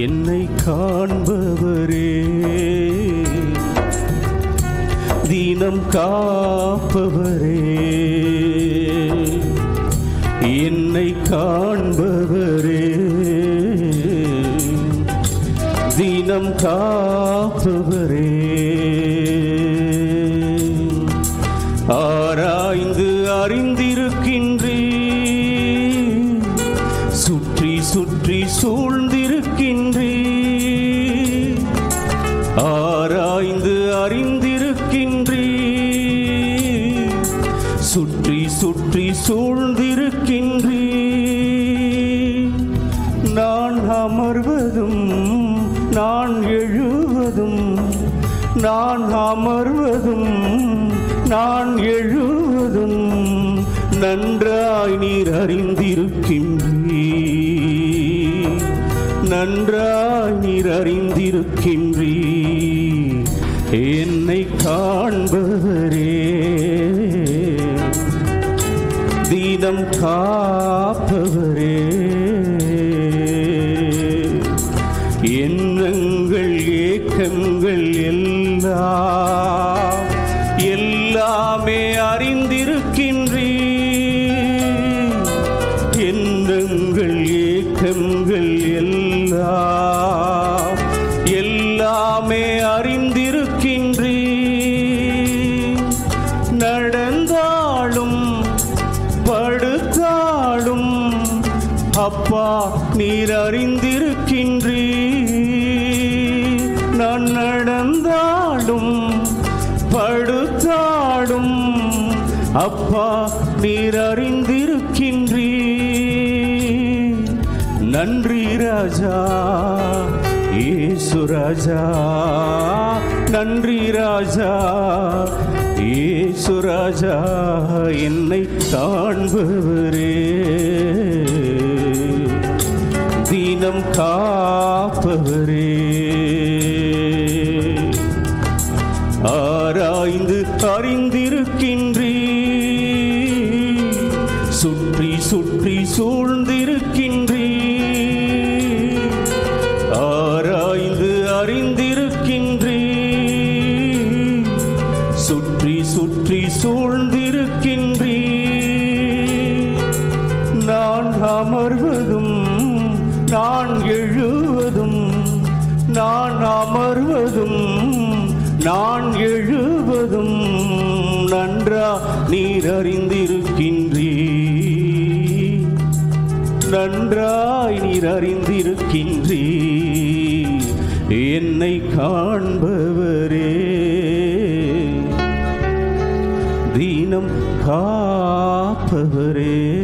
என்னை காண்பவரே தீனம் காப்பவரே என்னை காண்பவரே தீனம் காப்பவரே ஆராய்ந்து அறிந்திருக்கின்றே சுற்றி சுற்றி சூழ்ந்திருக்கின்றே ஆராய்ந்து அறிந்திருக்கின்றே சுற்றி சுற்றி சூழ்ந்திருக்கின்றே நான் அமர்வதும் நான் எழுவதும் நான் அமர்வதும் நான் எழுவதும் நன்றாய் நீர் அறிந்திருக்கின்றீ நன்றாய் நீர் அறிந்திருக்கின்றீ என்னை காண்பவரே தீனம் காப்பவரே எண்ணங்கள் ஏக்கங்கள் எல்லாம் எல்லாமே அறிந்திருக்கின்றீ எண்ணங்கள் ஏக்கங்கள் எல்லாம் எல்லாமே அறிந்திருக்கின்றீ நடந்தாலும் படுத்தாலும் அப்பா நீர் அறிந்திருக்கின்றீ நான் நடந்தாலும் படுத்தாடும் அப்பா நீர் அறிந்திருக்கின்றீ நன்றி ராஜா ஏசு ராஜா நன்றி ராஜா ஏசு ராஜா என்னை காண்பவரே தீனம் காப்பவரே ஆராய்ந்து அறிந்திருக்கின்றீ சுற்றி சுற்றி சூழ்ந்திருக்கின்றீ ஆராய்ந்து அறிந்திருக்கின்றீ சுற்றி சுற்றி சூழ்ந்திருக்கின்றீ நான் அமர்வதும் நான் எழுவதும் நான் அமர்வதும் நான் எழுவதும் நன்றா நீர் அறிந்திருக்கின்றீ நன்றாய் நீர் அறிந்திருக்கின்றீ என்னை காண்பவரே தீனம் காப்பவரே